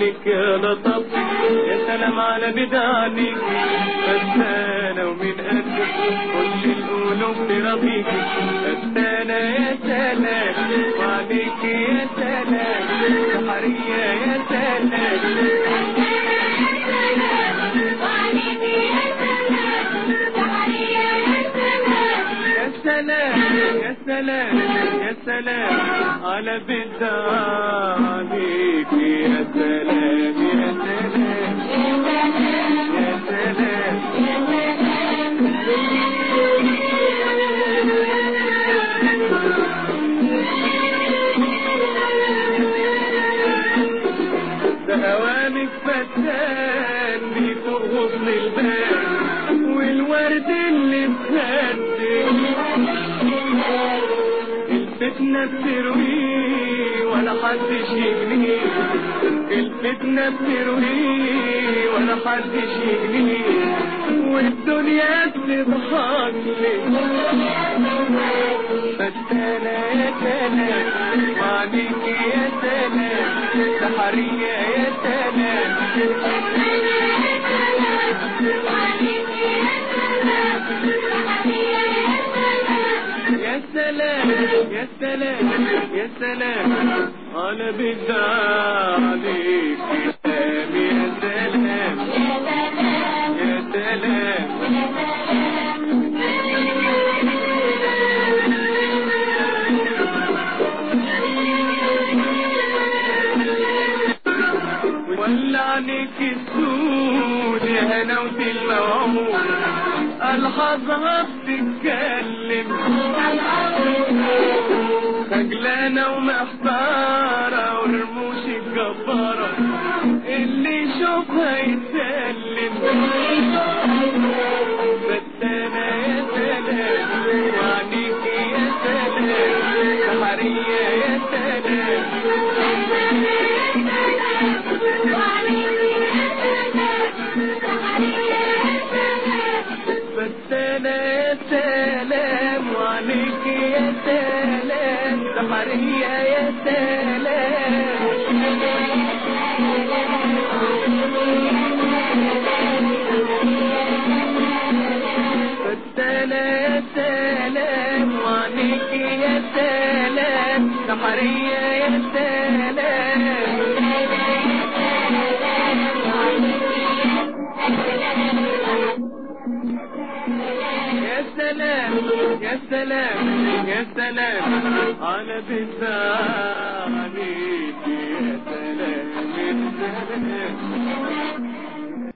عليك يا لطف يا سلام على بدانك فستانة ومن قدك كل القلوب برضيك فستانة يا سلام وعليك يا سلام سحرية يا سلام يا سلام يا سلام يا سلام على بدع عليك يا سلام يا سلام يا سلام ده هوامك فتان بترغص البال والورد اللي مخدم الفتنة بتروي ولا حدش يجنيه الفتنة بتروي ولا حدش يجنيه والدنيا بتضحك لي فتانة يا سلام وعليك يا سلام سحرية يا سلام يا سلام يا سلام يا سلام على بدع عليك يا سلام يا سلام يا سلام ولا عليك السود يا هنوت الموعود الحظها بتتكلم خجلانة ومحتارة ورموش الجبارة اللي يشوفها يتسلم فتانة يا سلام وعليك يا سلام سحرية يا سلام فتانة يا سلام وعليك يا سلام سحرية يا سلام فتانة يا سلام وعليك يا سلام سحرية يا سلام يا سلام يا سلام يا سلام على بدع عليك يا سلام يا سلام